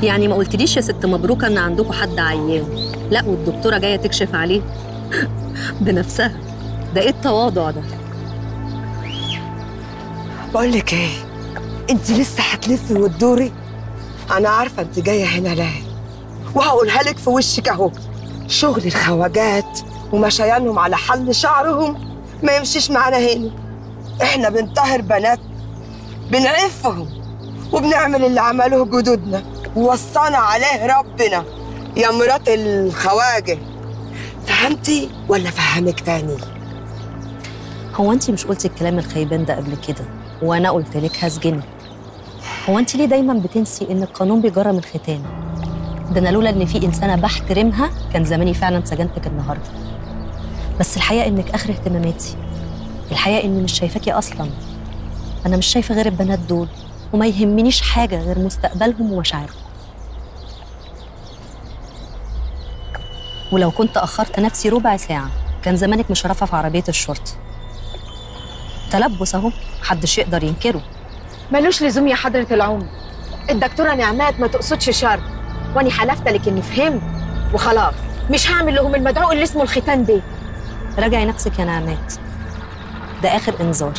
يعني ما قلتليش يا ست مبروكه ان عندكم حد عيان لا والدكتوره جايه تكشف عليه بنفسها ده ايه التواضع ده بقول لك ايه انت لسه هتلفي وتدوري انا عارفه انت جايه هنا ليه وهقولها لك في وشك اهو شغل الخواجات ومشيانهم على حل شعرهم ما يمشيش معانا هنا احنا بنطهر بنات بنعفهم وبنعمل اللي عملوه جدودنا ووصانا عليه ربنا يا مرات الخواجه فهمتي ولا فهمك تاني هو انت مش قلتي الكلام الخيبان ده قبل كده وانا قلت لك هسجنك هو انت ليه دايما بتنسي ان القانون بيجرم الختان ده انا لولا ان في انسانه بحترمها كان زماني فعلا سجنتك النهارده بس الحقيقه انك اخر اهتماماتي الحقيقه اني مش شايفاكي اصلا انا مش شايفه غير البنات دول وما يهمنيش حاجه غير مستقبلهم ومشاعرهم ولو كنت اخرت نفسي ربع ساعه كان زمانك مشرفه في عربيه الشرطه تلبس اهو محدش يقدر ينكره ملوش لزوم يا حضرة العمر الدكتورة نعمات ما تقصدش شر واني حلفت لك اني فهمت وخلاص مش هعمل لهم المدعو اللي اسمه الختان ده راجعي نفسك يا نعمات ده اخر انذار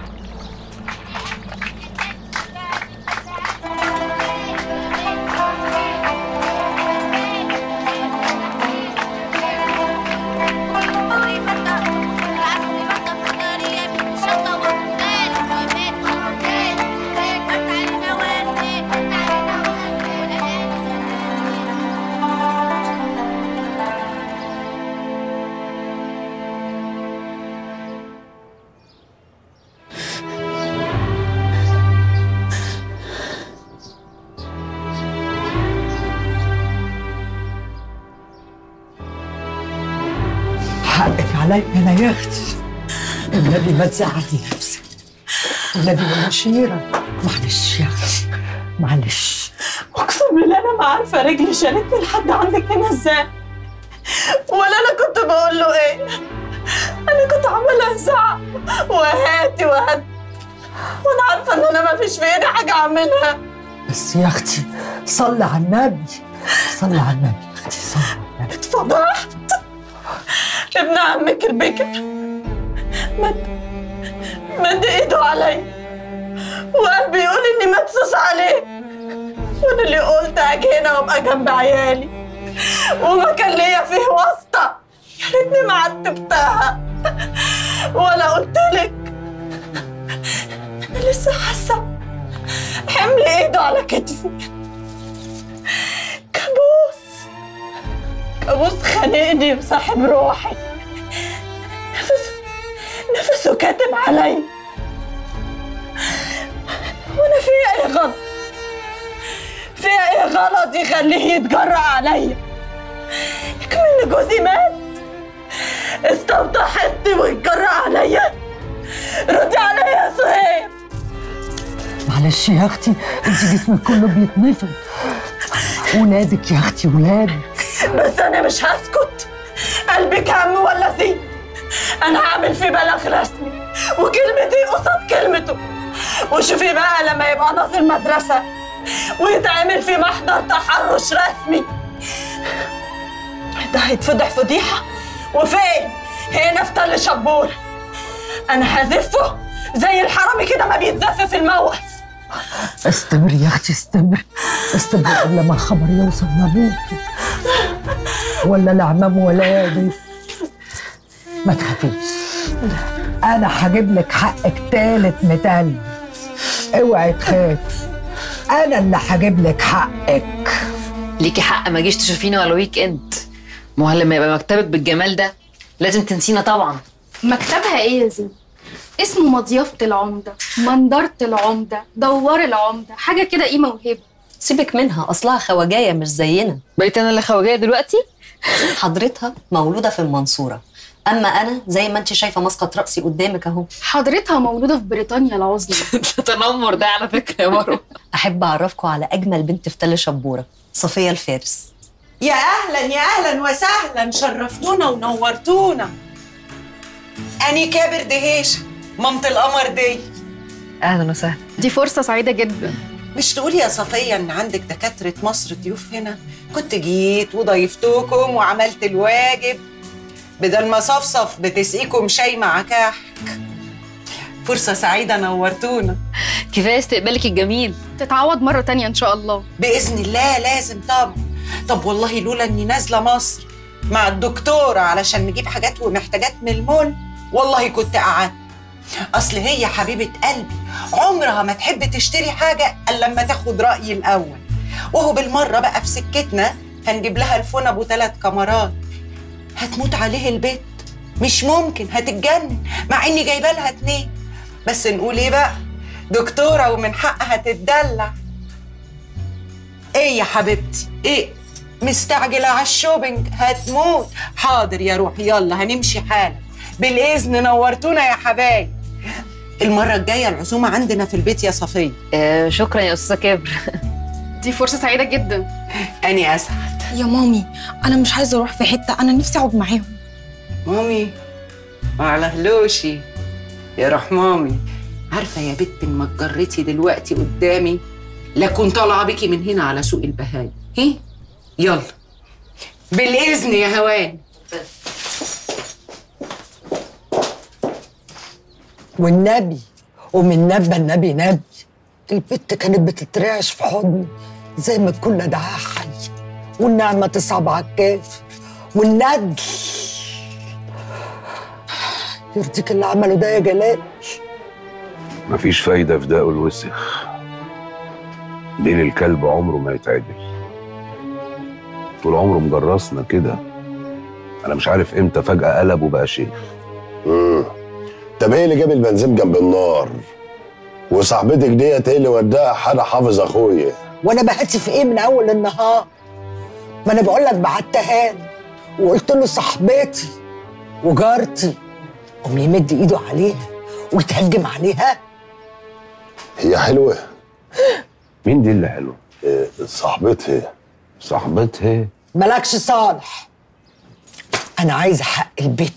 حقك عليا انا يا اختي النبي ما تزعلي نفسك النبي يا مشيرة معلش يا اختي معلش اقسم بالله انا ما عارفه رجلي شالتني لحد عندك هنا ازاي ولا انا كنت بقول له ايه انا كنت عماله ازعق وهاتي وهات وانا عارفه ان انا ما فيش في ايدي حاجه اعملها بس يا اختي صلي على النبي صلي على النبي يا اختي صلي على النبي اتفضحت ابن عمك البكر مد مد ايده عليا وقال بيقول اني مدسوس عليه وانا اللي قلت اجي هنا وابقى جنب عيالي وما كان ليا فيه واسطه يا ريتني ما عتبتها ولا قلت لك انا لسه حاسه حمل ايده على كتفي كابوس كابوس خانقني وساحب روحي نفسه نفسه كاتم عليا وانا فيها ايه غلط فيها ايه غلط يخليه يتجرأ عليا كمان جوزي مات استوضحتني ويتجرأ عليا ردي عليا يا سهير معلش يا اختي انت جسمك كله بيتنفض ولادك يا اختي ولادك بس انا مش هسكت قلبك هم ولا زين انا هعمل فيه بلاغ رسمي وكلمتي قصاد كلمته وشوفي بقى لما يبقى ناظر مدرسه ويتعمل في محضر تحرش رسمي ده هيتفضح فضيحه وفين هنا في تل شبور انا هزفه زي الحرامي كده ما بيتزف في الموقف استمري يا اختي استمري استمري قبل ما الخبر يوصل لابوكي ولا لعمام ولادي ما تخافيش انا هجيب لك حقك تالت متل اوعي تخافي انا اللي هجيب لك حقك ليكي حق ما جيش تشوفينا ولا ويك اند ما هو لما يبقى مكتبك بالجمال ده لازم تنسينا طبعا مكتبها ايه يا زين اسمه مضيافة العمدة منظرة العمدة دوار العمدة حاجة كده قيمة وهبة سيبك منها اصلها خواجايه مش زينا بقيت انا اللي خواجايه دلوقتي حضرتها مولوده في المنصوره اما انا زي ما انت شايفه مسقط راسي قدامك اهو حضرتها مولودة في بريطانيا العظمى التنمر ده على فكره يا مروه احب اعرفكم على اجمل بنت في تل شبوره صفيه الفارس يا اهلا يا اهلا وسهلا شرفتونا ونورتونا اني كابر دهيش مامة القمر دي اهلا وسهلا دي فرصة سعيدة جدا مش تقولي يا صفية إن عندك دكاترة مصر ضيوف هنا كنت جيت وضيفتكم وعملت الواجب بدل ما صفصف بتسقيكم شاي مع كحك فرصة سعيدة نورتونا كفايه استقبالك الجميل تتعوض مرة تانية إن شاء الله بإذن الله لازم طبعا طب والله لولا إني نازلة مصر مع الدكتورة علشان نجيب حاجات ومحتاجات من المول والله كنت قعدت أصل هي حبيبة قلبي عمرها ما تحب تشتري حاجة إلا لما تاخد رأيي الأول وهو بالمرة بقى في سكتنا هنجيب لها الفون أبو ثلاث كاميرات هتموت عليه البيت مش ممكن هتتجنن مع إني جايبة لها اتنين بس نقول إيه بقى دكتورة ومن حقها تتدلع ايه يا حبيبتي ايه مستعجلة على الشوبينج هتموت حاضر يا روحي يلا هنمشي حالا بالإذن نورتونا يا حبايب المرة الجاية العزومة عندنا في البيت يا صفية آه شكرا يا استاذه كبر دي فرصة سعيدة جدا أني أسعد يا مامي انا مش عايزه اروح في حته انا نفسي اقعد معاهم مامي وعلى هلوشي يا روح مامي عارفة يا بت إن ما اتجريتي دلوقتي قدامي لكن طالعة بيكي من هنا على سوق البهايم هي يلا بالإذن يا هواني والنبي ومن نبى النبي نبي البت كانت بتترعش في حضني زي ما تكون لدعاها حي والنعمة تصعب على الكافر والندل يرضيك اللي عمله ده يا جلال مفيش فايدة في داء الوسخ دين الكلب عمره ما يتعدل طول عمره مجرسنا كده انا مش عارف امتى فجأة قلب وبقى شيخ امم طب ايه اللي جاب البنزين جنب النار وصاحبتك ديت ايه اللي وداها حدا حافظ اخويا وانا بهاتي في ايه من اول النهار ما انا بقول لك بعتها له وقلت له صاحبتي وجارتي قوم يمد ايده عليها ويتهجم عليها هي حلوه مين دي اللي حلوه إيه صاحبتها صاحبتها مالكش صالح انا عايزه حق البيت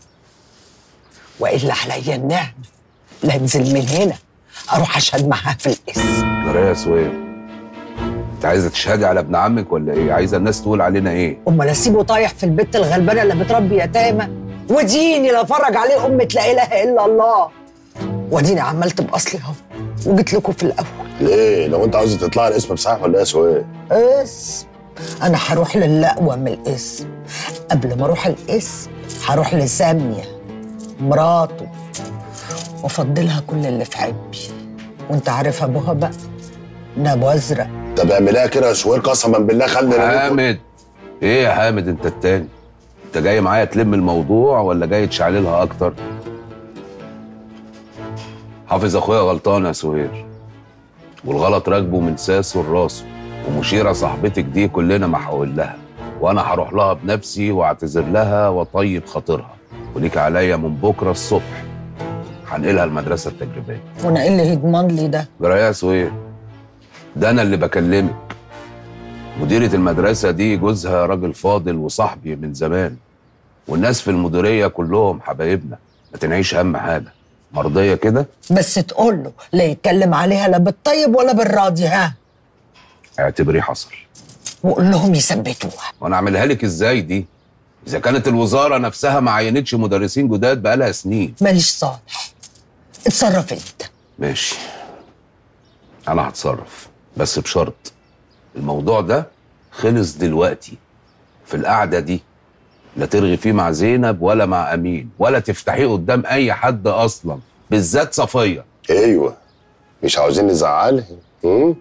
والا عليا النعمه لا انزل من هنا اروح اشهد معاها في الاسم جرايه سوير انت عايزه تشهدي على ابن عمك ولا ايه عايزه الناس تقول علينا ايه امال اسيبه طايح في البيت الغلبانه اللي بتربي يتامى وديني لا افرج عليه امه لا اله الا الله وديني عملت باصلي اهو وجيت لكم في الاول ليه لو انت عاوزه تطلعي الاسم بصحيح ولا ايه سويه اسم انا هروح للأقوى من الاسم قبل ما اروح الاسم هروح لساميه مراته وافضلها كل اللي في عبي وانت عارف ابوها بقى ده ابو ازرق طب اعملها كده يا سوير قسما بالله خلي حامد ايه يا حامد انت التاني انت جاي معايا تلم الموضوع ولا جاي تشعللها اكتر حافظ اخويا غلطان يا سهير والغلط راكبه من ساسه لراسه ومشيره صاحبتك دي كلنا محول لها وانا هروح لها بنفسي واعتذر لها واطيب خاطرها وليك عليا من بكره الصبح هنقلها المدرسه التجريبيه وانا ايه اللي يضمن لي ده جرايه يا سهير ده انا اللي بكلمك مديرة المدرسة دي جوزها راجل فاضل وصاحبي من زمان والناس في المديرية كلهم حبايبنا ما تنعيش هم حاجة مرضية كده بس تقول له لا يتكلم عليها لا بالطيب ولا بالراضي ها اعتبريه حصل وقول لهم يثبتوها وانا اعملها لك ازاي دي اذا كانت الوزارة نفسها ما عينتش مدرسين جداد بقالها سنين ماليش صالح اتصرف انت ماشي انا هتصرف بس بشرط الموضوع ده خلص دلوقتي في القعدة دي لا ترغي فيه مع زينب ولا مع أمين ولا تفتحيه قدام أي حد أصلا بالذات صفية ايوه مش عاوزين نزعلها امم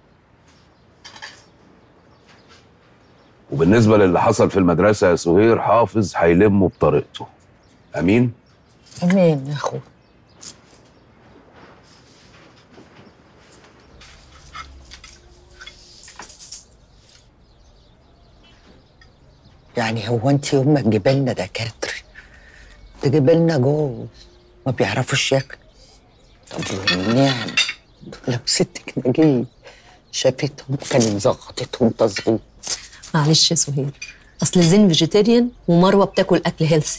وبالنسبة للي حصل في المدرسة يا سهير حافظ هيلمه بطريقته أمين امين يا اخويا يعني هو انت يوم ما تجيب لنا دكاتره تجيب لنا جوز ما بيعرفوش ياكلوا طب والنعم لو ستك نجيب شافتهم كانت زغطتهم تظبيط معلش يا سهير اصل زين فيجيتيريان ومروه بتاكل اكل هيلثي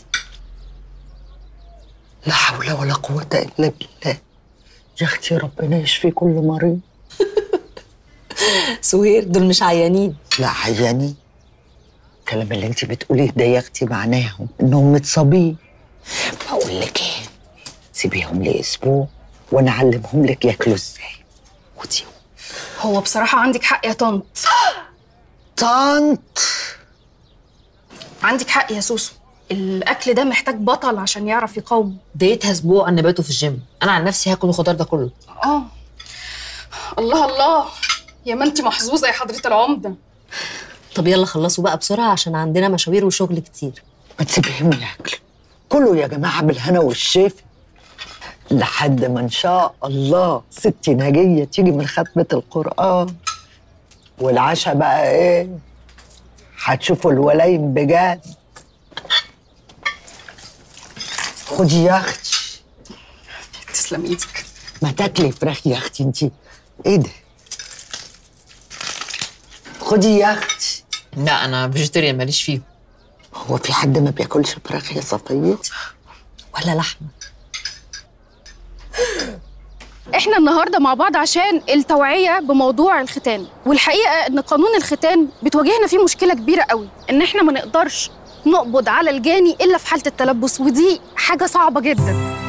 لا حول ولا قوة إلا بالله يا أختي ربنا يشفي كل مريض سهير دول مش عيانين لا عياني الكلام اللي انت بتقوليه ده يا اختي معناهم انهم متصابين بقول لك ايه سيبيهم لي اسبوع وانا اعلمهم لك ياكلوا ازاي خدي هو بصراحه عندك حق يا طنط طنط عندك حق يا سوسو الاكل ده محتاج بطل عشان يعرف يقاومه ديتها اسبوع ان باتوا في الجيم انا عن نفسي هاكل الخضار ده كله اه الله الله يا ما انت محظوظه يا حضره العمده طب يلا خلصوا بقى بسرعه عشان عندنا مشاوير وشغل كتير ما تسيبيهم ياكلوا كلوا يا جماعه بالهنا والشفا لحد ما ان شاء الله ستي نجيه تيجي من ختمه القران والعشاء بقى ايه هتشوفوا الولايم بجد خدي يا اختي تسلم ايدك ما تاكلي فراخ يا اختي انت ايه ده خدي يا اختي لا انا فيجيتيريان ماليش فيه هو في حد ما بياكلش فراخ يا صفيه ولا لحمه احنا النهارده مع بعض عشان التوعيه بموضوع الختان والحقيقه ان قانون الختان بتواجهنا فيه مشكله كبيره قوي ان احنا ما نقدرش نقبض على الجاني الا في حاله التلبس ودي حاجه صعبه جدا